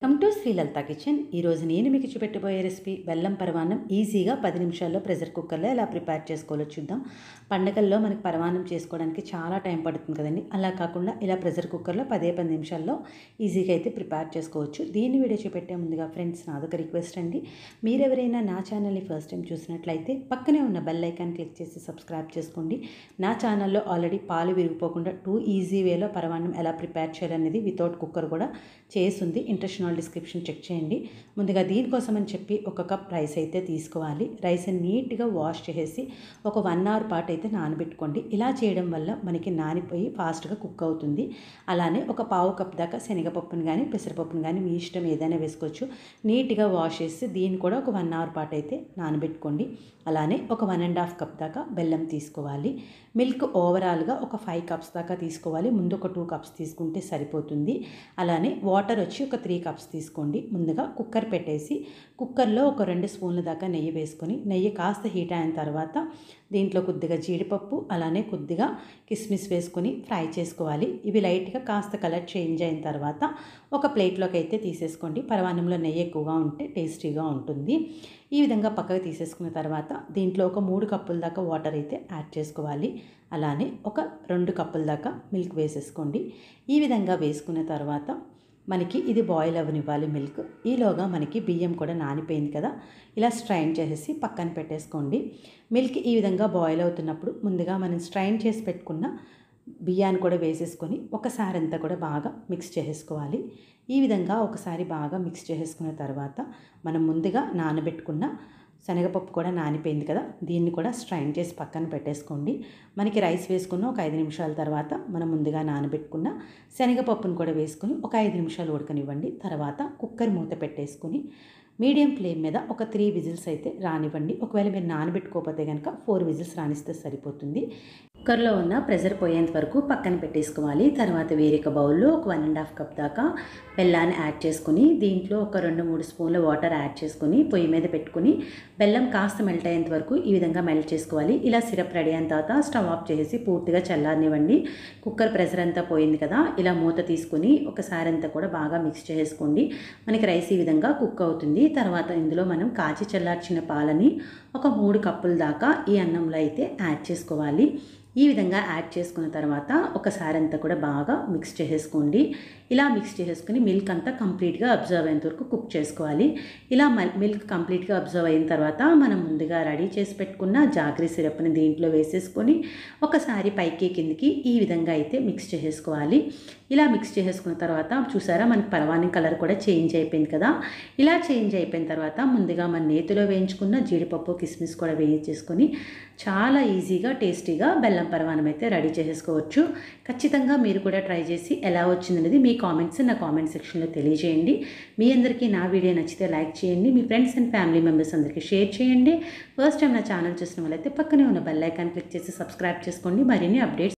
come to Sri Lalitha kitchen ఈరోజు నేను మీకు చూపెట్టబోయే రెసిపీ బెల్లం పరమాన్నం ఈజీగా పది నిమిషాల్లో ప్రెషర్ కుక్కర్లో ఎలా ప్రిపేర్ చేసుకోవాలో చూద్దాం పండగల్లో మనకి పరమాన్నం చేసుకోవడానికి చాలా టైం పడుతుంది కదండి అలా కాకుండా ఇలా ప్రెషర్ కుక్కర్లో పదే పది నిమిషాల్లో ఈజీగా అయితే ప్రిపేర్ చేసుకోవచ్చు దీన్ని వీడియో చూపెట్టే ముందుగా ఫ్రెండ్స్ నాదొక రిక్వెస్ట్ అండి మీరెవరైనా నా ఛానల్ని ఫస్ట్ టైం చూసినట్లయితే పక్కనే ఉన్న బెల్ ఐకాన్ క్లిక్ చేసి సబ్స్క్రైబ్ చేసుకోండి నా ఛానల్లో ఆల్రెడీ పాలు విరిగిపోకుండా టూ ఈజీ వేలో పరమాన్నం ఎలా ప్రిపేర్ చేయాలనేది వితౌట్ కుక్కర్ కూడా చేస్తుంది ఇంట్రెస్ట్ ఉన్న డిస్క్రిప్షన్ చెక్ చేయండి ముందుగా దీనికోసం అని చెప్పి ఒక కప్ రైస్ అయితే తీసుకోవాలి రైస్ నీట్గా వాష్ చేసేసి ఒక వన్ అవర్ పాటు అయితే నానబెట్టుకోండి ఇలా చేయడం వల్ల మనకి నానిపోయి ఫాస్ట్గా కుక్ అవుతుంది అలానే ఒక పావు కప్ దాకా శనగపప్పును కానీ పెసరపప్పును కానీ మీ ఇష్టం ఏదైనా వేసుకోవచ్చు నీట్గా వాష్ చేసి దీన్ని కూడా ఒక వన్ అవర్ పాటు అయితే నానబెట్టుకోండి అలానే ఒక వన్ అండ్ హాఫ్ కప్ దాకా బెల్లం తీసుకోవాలి మిల్క్ ఓవరాల్గా ఒక ఫైవ్ కప్స్ దాకా తీసుకోవాలి ముందు ఒక టూ కప్స్ తీసుకుంటే సరిపోతుంది అలానే వాటర్ వచ్చి ఒక త్రీ కప్స్ తీసుకోండి ముందుగా కుక్కర్ పెట్టేసి కుక్కర్లో ఒక రెండు స్పూన్ల దాకా నెయ్యి వేసుకొని నెయ్యి కాస్త హీట్ అయిన తర్వాత దీంట్లో కొద్దిగా జీడిపప్పు అలానే కొద్దిగా కిస్మిస్ వేసుకొని ఫ్రై చేసుకోవాలి ఇవి లైట్గా కాస్త కలర్ చేంజ్ అయిన తర్వాత ఒక ప్లేట్లోకి అయితే తీసేసుకోండి పరవాన్నంలో నెయ్యి ఎక్కువగా ఉంటే టేస్టీగా ఉంటుంది ఈ విధంగా పక్కకు తీసేసుకున్న తర్వాత దీంట్లో ఒక మూడు కప్పుల దాకా వాటర్ అయితే యాడ్ చేసుకోవాలి అలానే ఒక రెండు కప్పుల దాకా మిల్క్ వేసేసుకోండి ఈ విధంగా వేసుకున్న తర్వాత మనకి ఇది బాయిల్ అవ్వనివ్వాలి మిల్క్ ఈలోగా మనకి బియ్యం కూడా నానిపోయింది కదా ఇలా స్ట్రైన్ చేసేసి పక్కన పెట్టేసుకోండి మిల్క్ ఈ విధంగా బాయిల్ అవుతున్నప్పుడు ముందుగా మనం స్ట్రైన్ చేసి పెట్టుకున్న బియ్యాన్ని కూడా వేసేసుకొని ఒకసారి అంతా కూడా బాగా మిక్స్ చేసేసుకోవాలి ఈ విధంగా ఒకసారి బాగా మిక్స్ చేసేసుకున్న తర్వాత మనం ముందుగా నానబెట్టుకున్న శనగపప్పు కూడా నానిపోయింది కదా దీన్ని కూడా స్ట్రైన్ చేసి పక్కన పెట్టేసుకోండి మనకి రైస్ వేసుకున్న ఒక ఐదు నిమిషాల తర్వాత మనం ముందుగా నానబెట్టుకున్న శనగపప్పును కూడా వేసుకుని ఒక ఐదు నిమిషాలు ఉడకనివ్వండి తర్వాత కుక్కర్ మూత పెట్టేసుకుని మీడియం ఫ్లేమ్ మీద ఒక త్రీ విజిల్స్ అయితే రానివ్వండి ఒకవేళ మీరు నానబెట్టుకోకపోతే కనుక ఫోర్ విజిల్స్ రానిస్తే సరిపోతుంది కుక్కర్లో ఉన్న ప్రెషర్ పోయేంత వరకు పక్కన పెట్టేసుకోవాలి తర్వాత వేరొక బౌల్లో ఒక వన్ అండ్ హాఫ్ కప్ దాకా బెల్లాన్ని యాడ్ చేసుకుని దీంట్లో ఒక రెండు మూడు స్పూన్ల వాటర్ యాడ్ చేసుకుని పొయ్యి మీద పెట్టుకుని బెల్లం కాస్త మెల్ట్ అయ్యేంత వరకు ఈ విధంగా మెల్ట్ చేసుకోవాలి ఇలా సిరప్ రెడీ అయిన తర్వాత స్టవ్ ఆఫ్ చేసి పూర్తిగా చల్లారనివ్వండి కుక్కర్ ప్రెషర్ అంతా పోయింది కదా ఇలా మూత తీసుకుని ఒకసారి అంతా కూడా బాగా మిక్స్ చేసుకోండి మనకి రైస్ ఈ విధంగా కుక్ అవుతుంది తర్వాత ఇందులో మనం కాచి చల్లార్చిన పాలని ఒక మూడు కప్పుల దాకా ఈ అన్నంలో అయితే యాడ్ చేసుకోవాలి ఈ విధంగా యాడ్ చేసుకున్న తర్వాత ఒకసారి అంతా కూడా బాగా మిక్స్ చేసేసుకోండి ఇలా మిక్స్ చేసేసుకుని మిల్క్ అంతా కంప్లీట్గా అబ్జర్వ్ అయ్యేంత వరకు కుక్ చేసుకోవాలి ఇలా మిల్క్ కంప్లీట్గా అబ్జర్వ్ అయిన తర్వాత మనం ముందుగా రెడీ చేసి పెట్టుకున్న జాగ్రీ సిరప్ని దీంట్లో వేసేసుకొని ఒకసారి పైకి కిందికి ఈ విధంగా అయితే మిక్స్ చేసేసుకోవాలి ఇలా మిక్స్ చేసేసుకున్న తర్వాత చూసారా మనకి పరవాని కలర్ కూడా చేంజ్ అయిపోయింది కదా ఇలా చేంజ్ అయిపోయిన తర్వాత ముందుగా మన నేతిలో వేయించుకున్న జీడిపప్పు కిస్మిస్ కూడా వేయించేసుకొని చాలా ఈజీగా టేస్టీగా బెల్లం పరమానం అయితే రెడీ చేసేసుకోవచ్చు ఖచ్చితంగా మీరు కూడా ట్రై చేసి ఎలా వచ్చిందనేది మీ కామెంట్స్ నా కామెంట్ సెక్షన్లో తెలియజేయండి మీ అందరికీ నా వీడియో నచ్చితే లైక్ చేయండి మీ ఫ్రెండ్స్ అండ్ ఫ్యామిలీ మెంబర్స్ అందరికీ షేర్ చేయండి ఫస్ట్ టైం నా ఛానల్ చూసిన వాళ్ళైతే పక్కనే ఉన్న బెల్ ఐకాన్ క్లిక్ చేసి సబ్స్క్రైబ్ చేసుకోండి మరిన్ని అప్డేట్స్